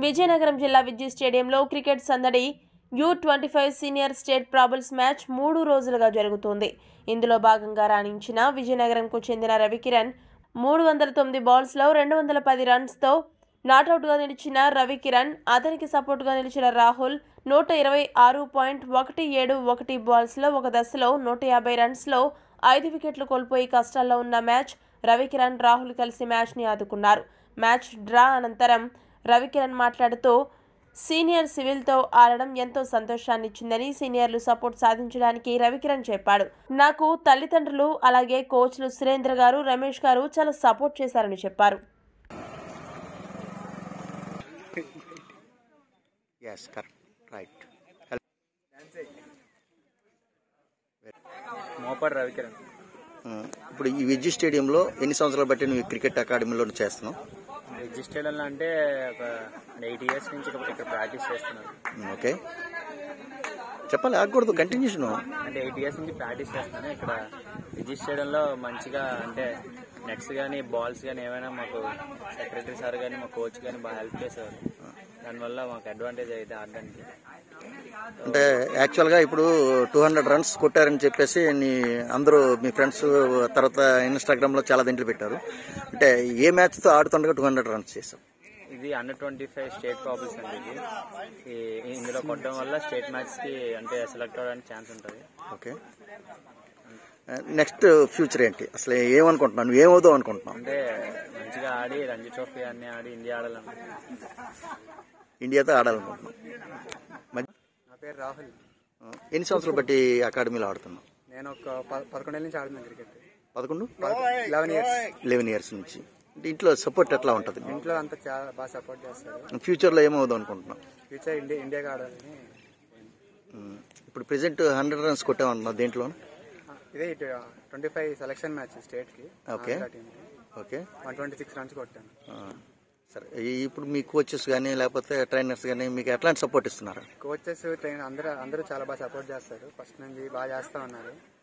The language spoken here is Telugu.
విజయనగరం జిల్లా విద్యుత్ స్టేడియంలో క్రికెట్ సందడి U twenty five senior state probables match మూడు రోజులుగా జరుగుతోంది ఇందులో భాగంగా రాణించిన విజయనగరంకు చెందిన రవికిరణ్ మూడు వందల తొమ్మిది బాల్స్లో రెండు వందల పది రన్స్తో నాటౌట్గా నిలిచిన రవికిరణ్ అతనికి సపోర్టుగా నిలిచిన రాహుల్ నూట ఇరవై ఆరు పాయింట్ ఒకటి ఏడు ఒకటి బాల్స్లో ఒక దశలో నూట యాభై రన్స్లో ఐదు వికెట్లు కోల్పోయి కష్టాల్లో ఉన్న మ్యాచ్ రవికిరణ్ రాహుల్ కలిసి మ్యాచ్ని ఆదుకున్నారు మ్యాచ్ డ్రా అనంతరం రవికిరణ్ మాట్లాడుతూ సీనియర్ సివిల్తో ఆడడం ఎంతో సంతోషాన్ని ఇచ్చిందని సీనియర్లు సపోర్ట్ సాధించడానికి రవికిరణ్ చెప్పాడు నాకు తల్లిదండ్రులు అలాగే కోచ్లు సురేంద్ర గారు రమేష్ గారు చాలా సపోర్ట్ చేశారని చెప్పారు yes correct right Mopadu Ravikiran ఇప్పుడు ఈ విద్యు స్టేడియంలో ఎన్ని సంవత్సరాలు బట్టి నువ్వు ఈ క్రికెట్ అకాడమీలో చేస్తున్నావు రిజిస్టర్డ్ అంటే ఒక ఎయిట్ ఇయర్స్ నుంచి ఇక్కడ ఇక్కడ ప్రాక్టీస్ చేస్తున్నాను ఓకే చెప్పాలి ఆగకూడదు కంటిన్యూషన్ అంటే ఎయిట్ ఇయర్స్ నుంచి ప్రాక్టీస్ చేస్తున్నాను ఇక్కడ రిజిస్టర్డ్లో మంచిగా అంటే నెట్స్ కానీ బాల్స్ కానీ ఏమైనా మాకు సెక్రటరీ సార్ కానీ మా కోచ్ కానీ బాగా హెల్ప్ చేసేవారు దానివల్ల మాకు అడ్వాంటేజ్ అయితే ఆడడానికి అంటే యాక్చువల్గా ఇప్పుడు టూ హండ్రెడ్ రన్స్ కొట్టారని చెప్పేసి నీ అందరూ మీ ఫ్రెండ్స్ తర్వాత ఇన్స్టాగ్రామ్లో చాలా దీంట్లో పెట్టారు అంటే ఏ మ్యాచ్తో ఆడుతుండగా టూ హండ్రెడ్ రన్స్ చేసావు ఇది under twenty five state probables అండి ఇది ఈ- ఇందులో కొట్టడం వల్ల స్టేట్ మ్యాచ్కి అంటే సెలెక్ట్ అవ్వడానికి ఛాన్స్ ఉంటుంది ఓకే నెక్స్ట్ ఫ్యూచర్ ఏంటి అసలు ఏమనుకుంటున్నాను నువ్వు ఏమవుదావు అనుకుంటున్నావు అంటే మంచిగా ఆడి రంజీ ట్రోఫీ అన్ని ఆడి ఇండియా ఆడాలను ఇండియాతో ఆడాలనుకుంటున్నావు మరి నా పేరు రాహుల్ ఎన్ని సంవత్సరాలు బట్టి అకాడమీలో ఆడుతున్నావు నేను ఒక ప- పదకొండేళ్ళ నుంచి ఆడుతున్నాను క్రికెట్ పదకొండు లెవెన్ ఇయర్స్ లెవెన్ ఇయర్స్ నుంచి అంటే ఇంట్లో సపోర్ట్ ఎట్లా ఉంటుంది ఇంట్లో అంతా చాలా బాగా సపోర్ట్ చేస్తారు ఫ్యూచర్లో ఏమవుదాం అనుకుంటున్నావు ఫ్యూచర్ ఇండియా ఇండియాకి ఆడాలని ఉమ్, ఇప్పుడు ప్రెసెంట్ హండ్రెడ్ రన్స్ కొట్టామన్నావు దేంట్లో ఇదే twenty five selection match state కి Okay. Team okay one twenty six runs కొట్టాను ఆ, సరే ఈ- ఇప్పుడు మీ కోచెస్ కానీ లేకపోతే ట్రైనర్స్ కానీ మీకు ఎట్లాంటి సపోర్ట్ ఇస్తున్నారు కోచెస్ ట్రైన్ అందరూ అందరూ చాలా బాగా సపోర్ట్ చేస్తారు ఫస్ట్ నుంచి బాగా చేస్తా ఉన్నారు